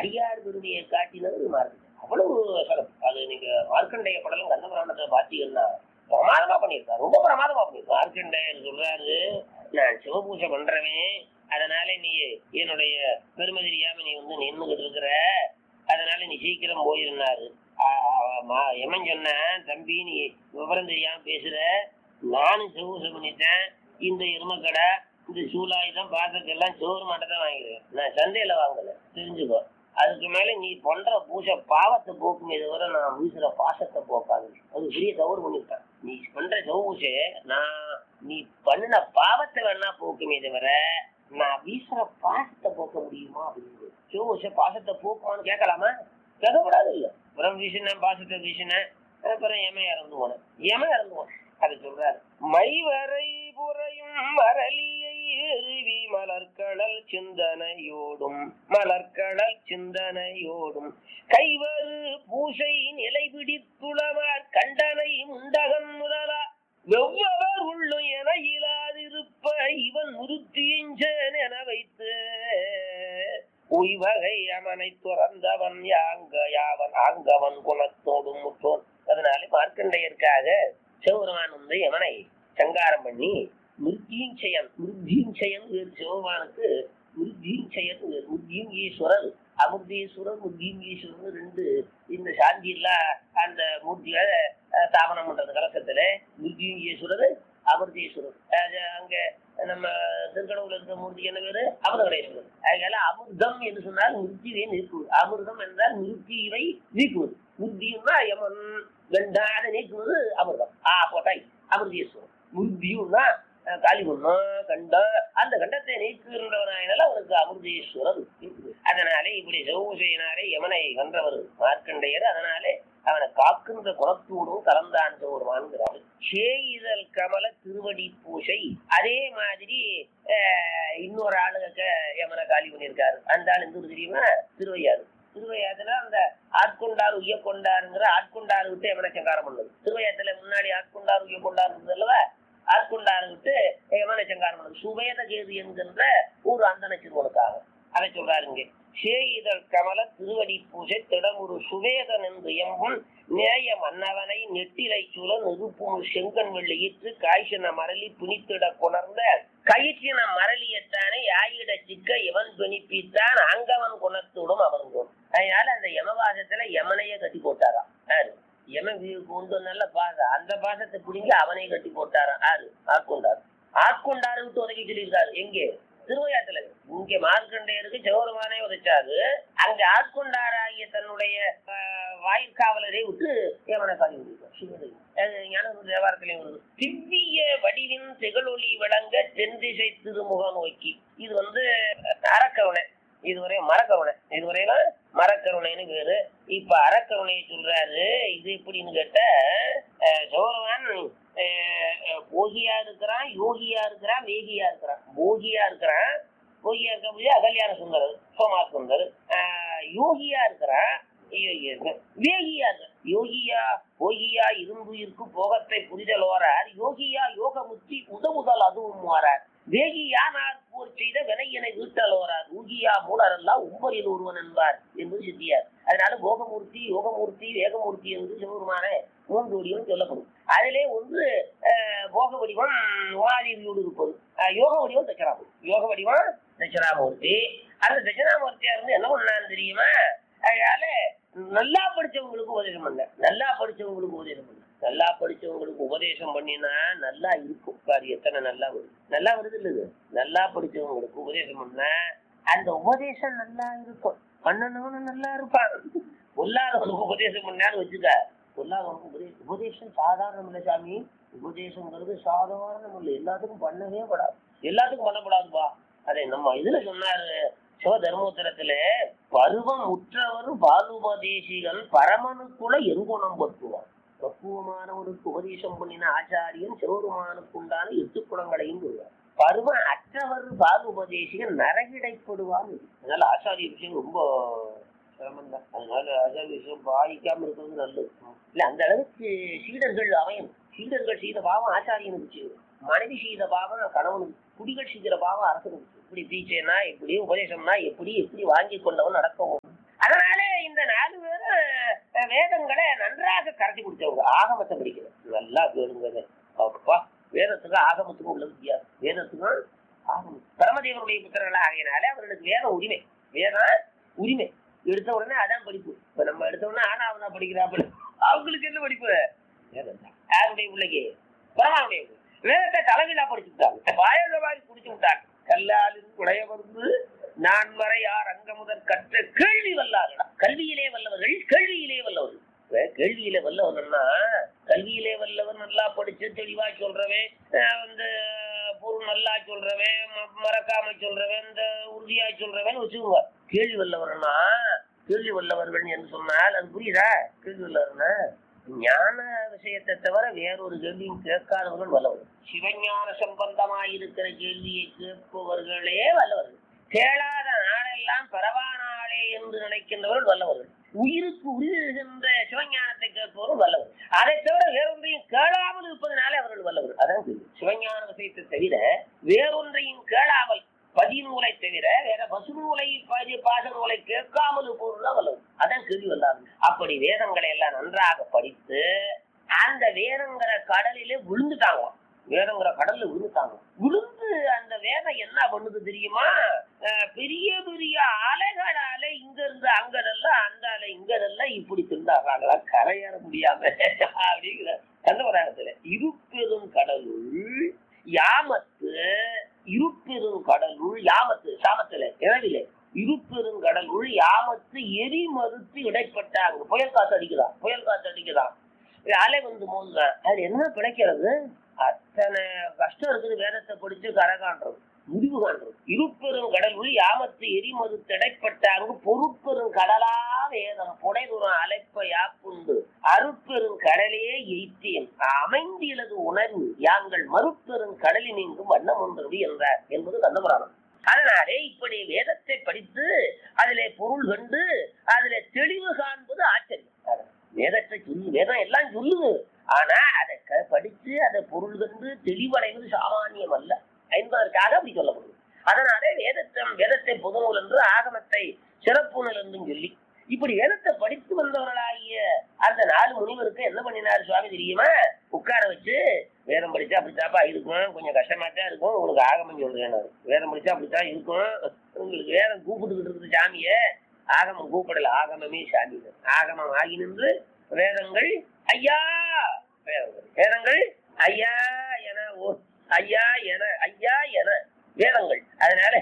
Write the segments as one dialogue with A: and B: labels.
A: அடியார் பெருமையை காட்டினது மார்க்கண்டேயர் அவ்வளவு சிறப்பு அது நீங்க மார்க்கண்டேய படலம் கந்தபுராணத்தை பார்த்தீங்கன்னா பிரமாதமா பண்ணியிருக்காரு ரொம்ப பிரமாதமா பண்ணியிருக்காரு மார்க்கண்டேயர் சொல்றாரு நான் சிவபூஜை பண்றவன் அதனால நீ என்னுடைய பெருமை தெரியாம நீ வந்து நின்றுகிட்டு இருக்கிற அதனால நீ சீக்கிரம் போயிருந்தாரு எமன் சொன்னேன் தம்பி நீ விவரம் தெரியாம பேசுற நானும் சிவபூஜை பண்ணிட்டேன் இந்த எருமக்கடை இந்த சூலாயுதம் பாத்திரத்தெல்லாம் சோறு மட்டும் தான் வாங்கிக்கிறேன் நான் சந்தையில வாங்கல தெரிஞ்சுக்கோ அதுக்கு மேல நீ பண்ற பூஜை பாவத்தை போக்குமே தவிர நான் வீசுற பாசத்தை போக்காது அது பெரிய தவறு பண்ணிவிட்டேன் நீ பண்ற சௌபூஜை நான் நீ பண்ணின பாவத்தை வேணா போக்குமே தவிர நான் வீசுற பாசத்தை போக்க முடியுமா அப்படின்னு சௌபூஜை பாசத்தை போக்குமான்னு கேட்கலாமா கேட்கக்கூடாது இல்ல அப்புறம் வீசினேன் பாசத்தை வீசினேன் அப்புறம் ஏமே இறந்து போனேன் ஏமே இறந்து போனேன் அது சொல்றாரு மைவரை புறையும் மரளியை எருவி மலர்கடல் சிந்தனையோடும் மலர்கடல் சிந்தனையோடும் கைவரு பூசை நிலை பிடித்துளவார் கண்டனை முண்டகன் முதலா வெவ்வவர் உள்ளும் என இயலாதிருப்ப இவன் முருத்தியஞ்சன் என வைத்து உய்வகை அவனை துறந்தவன் யாங்க யாவன் ஆங்கவன் குணத்தோடும் முற்றோன் அதனால மார்க்கண்டையருக்காக சிவபெருமான் வந்து யமனை சங்காரம் பண்ணி மிருத்யீஞ்சயன் மிருத்யீஞ்சயன் வேறு சிவபெருமானுக்கு மிருத்யீஞ்சயன் வேறு மிருத்யீஸ்வரர் அமிர்தீஸ்வரர் மிருத்யீஸ்வரர் ரெண்டு இந்த சாந்தியெல்லாம் அந்த மூர்த்திகளை அஹ், ஸ்தாபனம் பண்றது கலசத்துல மிருத்யீஸ்வரர் அமிர்தீஸ்வரர் அது அங்க நம்ம திருக்கடவுல இருக்க மூர்த்தி என்ன பேரு அமிர்தகடேஸ்வரர் அதனால அமிர்தம் என்று சொன்னால் மிருத்தியை நீக்குவது அமிர்தம் என்றால் மிருத்தியை நீக்குவது மிருத்தியும்னா யமன் கண்டாத நீக்குவது அமிர்தம் ஆ போட்டாய் அமிர்தீஸ்வரன் மிருத்தியும்னா அஹ், காலி பண்ணும் கண்டம் அந்த கண்டத்தை நீக்குகின்றவனாயினால அவனுக்கு அமிர்தீஸ்வரன் இருக்குது. அதனாலே இப்படி செவ்வூசையினாலே யமனை வென்றவர் மார்க்கண்டையர் அதனாலே அவனை காக்கின்ற குணத்தோடும் கலந்தான் சோர்வான்கிறார் சேயிதழ் கமல திருவடி பூசை அதே மாதிரி அஹ், இன்னொரு ஆளுக யமனை காலி பண்ணியிருக்காரு அந்த ஆள் எந்த ஊர் தெரியுமா திருவையாறு திருவையாத்துல அந்த ஆட்கொண்டார் உய்ய கொண்டாருங்கிற ஆட்கொண்டாரு விட்டு யமனை சங்காரம் பண்ணது திருவையாத்துல முன்னாடி ஆட்கொண்டார் உய்ய கொண்டார் இருந்தது அல்லவா ஆட்கொண்டாரு விட்டு யமனை சங்காரம் பண்ணது சுவேத கேது என்கின்ற ஒரு அந்தன சிறுவனுக்காக அதை சொல்றாருங்க சேயிதழ் கமல திருவடி பூசை திடமுரு சுவேதன் என்று எம்பும் நேய மன்னவனை நெட்டிலை சூழ நெருப்பும் செங்கன் வெள்ளியிற்று காய்ச்சின மரளி புனித்திட கொணர்ந்த கயிற்றின மரளியத்தானே ஆயிட சிக்க இவன் துணிப்பித்தான் அங்கவன் குணத்தோடும் அவர்ந்தோம் அதனால அந்த யமவாசத்துல யமனையே கட்டி போட்டாராம் யாரு யமன் வீ- கொண்டு நல்ல பாசம் அந்த பாசத்தை பிடிங்கி அவனை கட்டி போட்டாராம் யாரு ஆட்கொண்டார் ஆட்கொண்டாரு விட்டு உதவி சொல்லியிருக்காரு எங்கே திருவையாத்துல இங்க மார்க்கண்டையருக்கு சிவபெருமானே உதைச்சாரு அங்க ஆட்கொண்டாராகிய தன்னுடைய ஆஹ், வாயிற்காவலரை விட்டு யமனை காலி விடுவார் சிவனை ஞான தேவாரத்திலையும் வருது திவ்ய வடிவின் திகழொளி விளங்க தென்திசை திருமுக நோக்கி இது வந்து அறக்கருணை இதுவரை மரக்கருணை இதுவரையில மரக்கருணைன்னு பேரு இப்ப அறக்கருணையை சொல்றாரு இது எப்படின்னு கேட்ட அஹ், சிவபெருமான் அஹ், அஹ், போகியா இருக்கிறான் யோகியா இருக்கிறான் வேகியா இருக்கிறான் போகியா இருக்கிறான் போகியா இருக்க முடியாது அகல்யாண சுந்தரர் சோமா சுந்தர் ஆஹ், யோகியா இருக்கிறான் யோகியா இருக்க வேகியா இருக்க யோகியா போகியா இரும்புயிருக்கு போகத்தை புரிதல் ஓரார் யோகியா யோகமுத்தி உதவுதல் அதுவும் ஓரார் வேகியானார் போர் செய்த வினையினை வீட்டல் ஓரார் ஊகியா மூலரெல்லாம் உம்பரில் ஒருவன் என்பார் என்பது சித்தியார் அதனால போகமூர்த்தி யோகமூர்த்தி வேகமூர்த்தி என்று சிவபெருமான மூன்று வடிவம் சொல்லப்படும் அதிலே ஒன்று அஹ், போக வடிவம் உமாதேவியோடு இருப்பது அஹ், யோக வடிவம் தட்சணாமூர்த்தி யோக வடிவம் தட்சணாமூர்த்தி அந்த தட்சணாமூர்த்தியா இருந்து என்ன பண்ணான்னு தெரியுமா அதனால நல்லா படிச்சவங்களுக்கு உபதேசம் பண்ண நல்லா படிச்சவங்களுக்கு உபதேசம் பண்ண நல்லா படிச்சவங்களுக்கு உபதேசம் பண்ணினா நல்லா இருக்கும் பாரு எத்தனை நல்லா வருது நல்லா வருது இல்ல இது நல்லா படிச்சவங்களுக்கு உபதேசம் பண்ண அந்த உபதேசம் நல்லா இருக்கும் பண்ணனவனு நல்லா இருப்பான் பொல்லாதவனுக்கு உபதேசம் பண்ணான்னு வச்சுக்க பொல்லாதவனுக்கு உபதேசம் உபதேசம் சாதாரணம் இல்லை சாமி உபதேசங்கிறது சாதாரணம் இல்லை எல்லாத்துக்கும் பண்ணவே படாது எல்லாத்துக்கும் பண்ணப்படாதுப்பா அதை நம்ம இதுல சொன்னாரு சிவ தர்மோத்தரத்துல பருவம் உற்றவர் பாலுபதேசிகள் பரமனுக்குள்ள எங்குணம் பற்றுவான் பக்குவமானவருக்கு உபதேசம் பண்ணின ஆச்சாரியன் சிவபெருமானுக்கு உண்டான எட்டு குணங்களையும் சொல்வார் பருவம் அற்றவர் பாலுபதேசிகள் நரகிடைப்படுவான் அதனால ஆச்சாரிய விஷயம் ரொம்ப சிரமம் தான் அதனால ஆச்சாரிய விஷயம் பாதிக்காம இருக்கிறது நல்லது இல்ல அந்த அளவுக்கு சீடர்கள் அமையும் சீடர்கள் செய்த பாவம் ஆச்சாரியனுக்கு செய்யும் மனைவி செய்த பாவம் கணவனுக்கு குடிகள் செய்கிற பாவம் அரசனுக்கு இப்படி தீச்சைனா இப்படி உபதேசம்னா எப்படி எப்படி வாங்கி கொண்டவன் நடக்கவும் கரைச்சி குடிச்சவங்க ஆகமத்தை படிக்கணும் நல்லா கேளுங்க இதை. அப்பா வேதத்துக்கு ஆகமத்துக்கும் உள்ள வித்தியாசம் வேதத்துக்கும் ஆகமம் பரமதேவனுடைய புத்திரர்களாக ஆகையினாலே அவர்களுக்கு வேத உரிமை வேதம் உரிமை எடுத்த உடனே அதான் படிப்பு இப்ப நம்ம எடுத்த உடனே ஆனா அவனா படிக்கிறாப்புல அவங்களுக்கு என்ன படிப்பு வேதம் தான் யாருடைய பிள்ளைக்கு பரமாவுடைய பிள்ளை. வேதத்தை தலைவிழா படிச்சு விட்டாங்க வாயத மாதிரி குடிச்சு விட்டாங்க கல்லாலின் குடைய வந்து நான் வரை யார் அங்க முதல் கற்ற கேள்வி வல்லார்களா கல்வியிலே வல்லவர்கள் கேள்வியிலே வல்லவர்கள் இப்ப கேள்வியில வல்லவன்னா கல்வியிலே வல்லவன் நல்லா படிச்சு தெளிவா சொல்றவன் அஹ் வந்து பொருள் நல்லா சொல்றவன் ம- மறக்காம சொல்றவன் இந்த உறுதியா சொல்றவன் வச்சுக்குவா கேள்வி வல்லவர்னா கேள்வி வல்லவர்கள் என்று சொன்னால் அது புரியுதா கேள்வி வல்லவர்னா ஞான விஷயத்தை தவிர வேறொரு கேள்வியும் கேட்காதவர்கள் வல்லவர்கள் சிவஞான சம்பந்தமாயிருக்கிற கேள்வியை கேட்பவர்களே வல்லவர்கள் கேளாத நாளெல்லாம் பரவானாளே என்று நினைக்கின்றவர்கள் வல்லவர்கள் உயிருக்கு உயிர்கின்ற சிவஞானத்தை கேட்பவர்கள் வல்லவர் அதை தவிர வேறொன்றையும் கேளாமல் இருப்பதனாலே அவர்கள் வல்லவர் அதான் கேள்வி. சிவஞான விஷயத்தை தவிர வேறொன்றையும் கேளாமல் பதிநூலை தவிர வேற பசுநூலை பதி பாச நூலை கேட்காமல் இருப்பவர்கள் வல்லவர் அதான் கேள்வி வல்லாது அப்படி வேதங்களை எல்லாம் நன்றாக படித்து அந்த வேதங்கிற கடலிலே விழுந்துட்டாங்களாம் வேதங்கிற கடல்ல விழுந்துட்டாங்க விழுந்து அந்த வேதம் என்ன பண்ணுது தெரியுமா அஹ் பெரிய பெரிய அலைகளால இங்க இருந்து அங்கதெல்லாம் அந்த அலை இங்கதெல்லாம் இப்படி திண்டாடுறாங்களா கரையேற முடியாம அப்படிங்கிற கந்தவராகத்துல இருப்பெரும் கடலுள் யாமத்து இருப்பெரும் கடலுள் யாமத்து சாமத்துல இரவில இருப்பெரும் கடலுள் யாமத்து எரி மறுத்து இடைப்பட்டாங்க புயல் காத்து அடிக்குதான் புயல் காத்து அடிக்குதான் அலை வந்து மோதுதான் அது என்ன பிழைக்கிறது அத்தனை கஷ்டம் இருக்குது வேதத்தை படிச்சு கரை காண்றது முடிவு காண்றது இருப்பெரும் கடல் உள் யாமத்து எரிமது திடைப்பட்டாங்கு பொறுப்பெரும் கடலா வேதம் புடைதுரம் அலைப்ப யாப்புண்டு அருப்பெரும் கடலே எய்த்தேன் அமைந்திலது உணர்வு யாங்கள் மறுப்பெரும் கடலில் நீங்கும் வண்ணம் ஒன்றது என்றார் என்பது கந்தபுராணம் அதனாலே இப்படி வேதத்தை படித்து அதிலே பொருள் கண்டு அதிலே தெளிவு காண்பது ஆச்சரியம் வேதத்தை சொல்லு வேதம் எல்லாம் சொல்லுது ஆனா அதை க- படிச்சு அதை பொருள் கண்டு தெளிவடைவது சாமானியம் அல்ல என்பதற்காக அப்படி சொல்லப்படுது அதனாலே வேதத்தை வேதத்தை புதுநூல் என்று ஆகமத்தை சிறப்பு நூல் என்றும் சொல்லி இப்படி வேதத்தை படித்து வந்தவர்களாகிய அந்த நாலு முனிவருக்கு என்ன பண்ணினார் சுவாமி தெரியுமா உட்கார வச்சு வேதம் படிச்சா அப்படித்தாப்பா இருக்கும் கொஞ்சம் கஷ்டமா தான் இருக்கும் உங்களுக்கு ஆகமம் சொல்றேன் நான். வேதம் படிச்சா அப்படித்தான் இருக்கும் உங்களுக்கு வேதம் கூப்பிட்டுக்கிட்டு இருக்குது சாமியை ஆகமம் கூப்பிடல ஆகமமே சாமி ஆகமம் ஆகி நின்று வேதங்கள் ஐயா வேதங்கள் வேதங்கள் ஐயா என ஓ- ஐயா என ஐயா என வேதங்கள் அதனால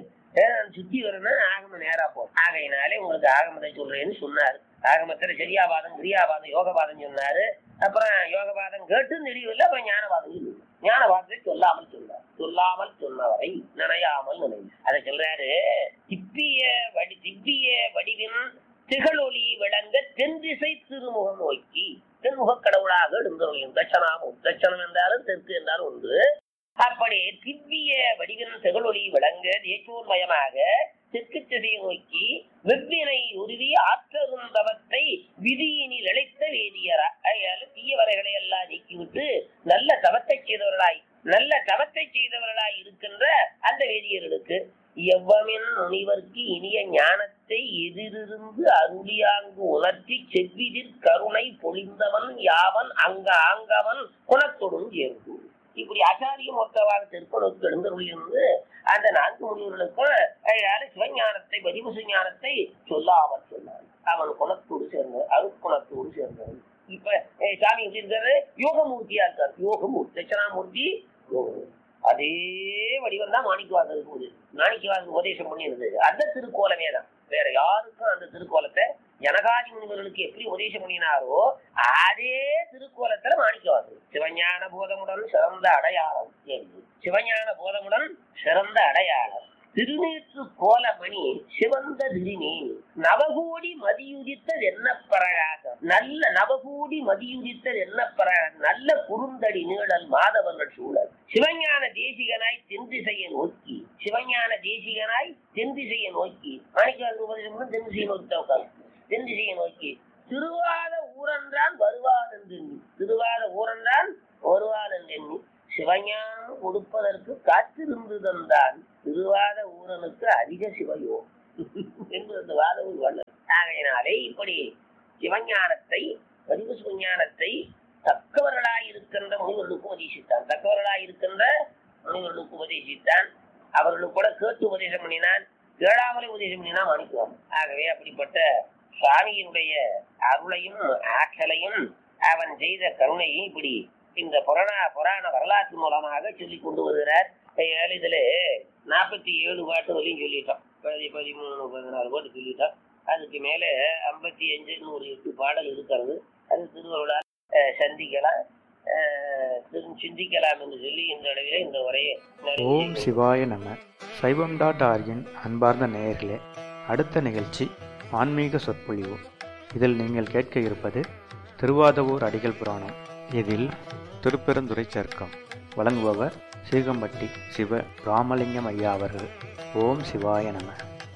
A: வேதம் சுத்தி வரணும் ஆகமம் நேரா போ ஆகையினாலே உங்களுக்கு ஆகமத்தை சொல்றேன்னு சொன்னாரு ஆகமத்துல சரியாபாதம் கிரியாபாதம் யோகபாதம் சொன்னாரு அப்புறம் யோகபாதம் கேட்டு தெரியவில்லை அப்புறம் ஞானபாதம் சொல்லு ஞானபாதத்தை சொல்லாமல் சொன்னார் சொல்லாமல் சொன்னவரை நினையாமல் நினை அதை சொல்றாரு திப்பிய வடி திவ்விய வடிவின் திகழொளி விளங்க தென் திசை திருமுகம் நோக்கி தென்முகக் கடவுளாக எழுந்தருளியும் தட்சணாமும் தட்சணம் என்றாலும் தெற்கு என்றாலும் உண்டு அப்படி திவ்விய வடிவின் திகழொளி விளங்க தேச்சோர்மயமாக தெற்கு திசையை நோக்கி வெவ்வினை உருவி ஆற்றருந்தவத்தை விதியினில் இழைத்த வேதியரா அதனால தீய வரைகளை எல்லாம் நீக்கிவிட்டு நல்ல தவத்தை செய்தவர்களாய் நல்ல தவத்தை செய்தவர்களாய் இருக்கின்ற அந்த வேதியர்களுக்கு எவ்வமின் முனிவர்க்கு இனிய ஞானத்தை எதிரிருந்து அருளியாங்கு உணர்த்தி செவ்விதிர் கருணை பொழிந்தவன் யாவன் அங்க ஆங்கவன் குணத்தொடும் சேர்ந்து இப்படி ஆச்சாரியம் மொத்தவாக திருப்பணுக்கு எழுந்தருளியிருந்து அந்த நான்கு முனிவர்களுக்கும் அதனால சிவஞானத்தை பதிவு ஞானத்தை சொல்லாமல் சொன்னான் அவன் குணத்தோடு சேர்ந்தவன் அருட்குணத்தோடு சேர்ந்தவன் இப்ப அஹ், சாமி எப்படி இருக்காரு யோகமூர்த்தியா இருக்காரு யோகமூர்த்தி தட்சணாமூர்த்தி யோகமூர்த்தி அதே வடிவம் தான் மாணிக்கவாசல் போகுது மாணிக்கவாசல் உபதேசம் பண்ணியிருந்தது அந்த திருக்கோலமே தான் வேற யாருக்கும் அந்த திருக்கோலத்தை ஜனகாதி முனிவர்களுக்கு எப்படி உபதேசம் பண்ணினாரோ அதே திருக்கோலத்துல மாணிக்கவாசல் சிவஞான போதமுடன் சிறந்த அடையாளம் என்று. சிவஞான போதமுடன் சிறந்த அடையாளம் திருநீற்று கோலமணி சிவந்த திருநீர் நவகோடி மதியுதித்தது என்ன பிரகாசம் நல்ல நவகோடி மதியுதித்தது என்ன பிரகாசம் நல்ல குறுந்தடி நீழல் மாதவர்கள் சூழல் சிவஞான தேசிகனாய் தென் திசையை நோக்கி சிவஞான தேசிகனாய் தென் திசையை நோக்கி மாணிக்கவாசல் உபதேசம் பண்ணி தென் திசையை நோக்கி தான் உட்கார்ந்து. தென் திசையை நோக்கி திருவாத ஊரன்றான் வருவான் என்று எண்ணி. திருவாத ஊரன்றான் வருவான் என்று எண்ணி சிவஞானம் கொடுப்பதற்கு காத்திருந்து தந்தான் திருவாத ஊரனுக்கு அதிக சிவயோகம் என்று அந்த வாதம் வல்ல ஆகையினாலே இப்படி சிவஞானத்தை அறிவு சுஞானத்தை தக்கவர்களாய் இருக்கின்ற முனிவர்களுக்கு உபதேசித்தான் தக்கவர்களாய் இருக்கின்ற முனிவர்களுக்கு உபதேசித்தான் அவர்களுக்கு கூட கேட்டு உபதேசம் பண்ணினான் கேளாமலே உபதேசம் பண்ணினா மாணிக்குவான் ஆகவே அப்படிப்பட்ட சுவாமியினுடைய அருளையும் ஆற்றலையும் அவன் செய்த கருணையும் இப்படி இந்த புராண புராண வரலாற்று மூலமாக சொல்லி கொண்டு வருகிறார் எளிதில் நாற்பத்தி ஏழு பாட்டு வரையும் சொல்லிட்டோம் பதி பதிமூணு பதினாலு பாட்டு சொல்லிட்டோம் அதுக்கு மேலே ஐம்பத்தி அஞ்சு ஒரு எட்டு பாடல் இருக்கிறது அது திருவருளால் அஹ், சந்திக்கலாம் அஹ், திரு- சிந்திக்கலாம் என்று சொல்லி இந்த அளவிலே இந்த உரையை நிறைவு
B: ஓம்
A: செய்கிறேன்.
B: சிவாய நம சைவம் டாட் ஆர்கின் அன்பார்ந்த நேயர்களே அடுத்த நிகழ்ச்சி ஆன்மீக சொற்பொழிவு இதில் நீங்கள் கேட்க இருப்பது திருவாதவூர் அடிகள் புராணம் இதில் திருப்பெருந்துறை சர்க்கம் வழங்குபவர் சீகம்பட்டி சிவ ராமலிங்கம் ஐயா அவர்கள் ஓம் சிவாய நம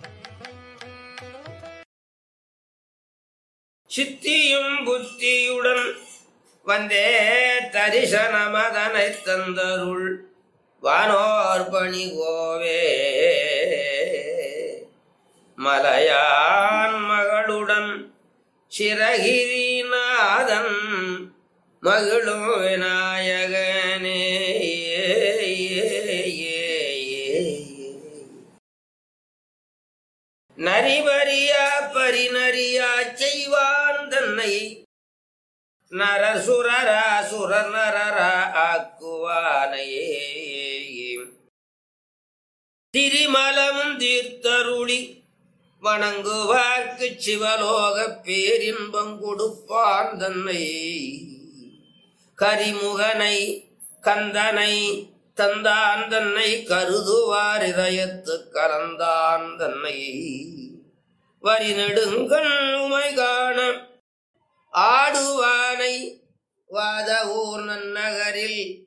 C: சித்தியும் புத்தியுடன் வந்தே தரிசனமதனை தந்தருள் வானோர் பணி கோவே மலையான் மகளுடன் சிறகிரிநாதன் மகிழும் விநாயகனே நரிபரியா பரிநரியா செய்வான் தன்னை நரசுரராசுர நரரா ஆக்குவானையே திரிமலமும் தீர்த்தருளி வணங்குவார்க்கு சிவலோக பேரின்பம் கொடுப்பான் தன்னை கரிமுகனை கந்தனை தந்தான் தன்னை கருதுவார் இதயத்து கலந்தான் தன்னை வரி நெடுங்கண் உமை காண ஆடுவானை வாத ஊர் நன்னகரில்